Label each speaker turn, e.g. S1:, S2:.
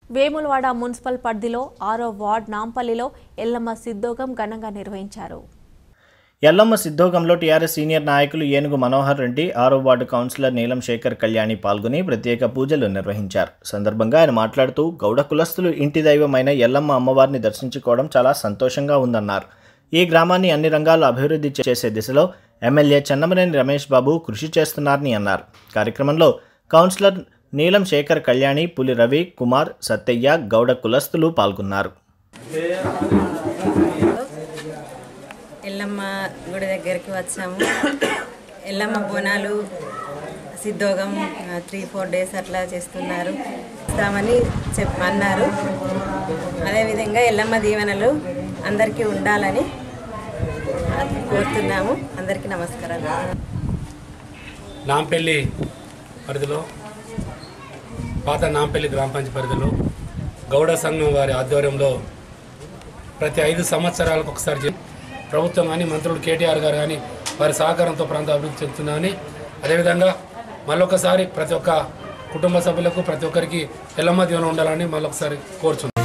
S1: Vemulawada municipal పరిధిలో ఆరో ward నాంపల్లిలో Yellamma సిద్ధోగం ఘనంగా నిర్వహించారు
S2: ఎల్లమ్మ సిద్ధోగంలో టీఆర్ఎస్ సీనియర్ నాయకులు ఏనుగు మనోహర్ రెడ్డి ఆరో వార్డు కౌన్సిలర్ నీలం శేఖర్ కళ్యాణి పాల్గొని ప్రత్యేక పూజలు నిర్వహించారు సందర్భంగా ఆయన మాట్లాడుతూ గౌడ కులస్తులు ఇంటి దైవమైన ఎల్లమ్మ అమ్మవారిని దర్శించుకోవడం చాలా సంతోషంగా ఉందన్నారు ఈ గ్రామాన్ని అన్ని రంగాల్లో అభివృద్ధి చేసే దిశలో ఎమ్మెల్యే చెన్నమనేని రమేష్ బాబు కృషి చేస్తున్నారని అన్నారు కార్యక్రమంలో కౌన్సిలర్ నీలం శేఖర్ కళ్యాణి పులి రవి కుమార్ సత్తయ్య గౌడ కులస్తులు పాల్గొన్నారు
S3: ఎల్లమ్మ గుడి దగ్గరికి వచ్చాము ఎల్లమ్మ బోనాలు సిద్ధోగం త్రీ ఫోర్ డేస్ అట్లా చేస్తున్నారు ఇస్తామని చెప్ అన్నారు అదేవిధంగా ఎల్లమ్మ దీవెనలు అందరికీ ఉండాలని కోరుతున్నాము అందరికీ నమస్కారాలు
S4: నాంపల్లి పరిధిలో పాత నాంపల్లి గ్రామ పంచాయతీ పరిధిలో గౌడ సంఘం వారి ఆధ్వర్యంలో ప్రతి ఐదు సంవత్సరాలకు ఒకసారి జరి- ప్రభుత్వం కానీ మంత్రులు కేటీఆర్ గారు కానీ వారి సహకారంతో ప్రాంత అభివృద్ధి చెందుతుందని అదేవిధంగా మళ్ళొకసారి ప్రతి ఒక్క కుటుంబ సభ్యులకు ప్రతి ఒక్కరికి ఎల్లమ్మ దీవెన ఉండాలని మళ్ళొకసారి కోరుచున్నాను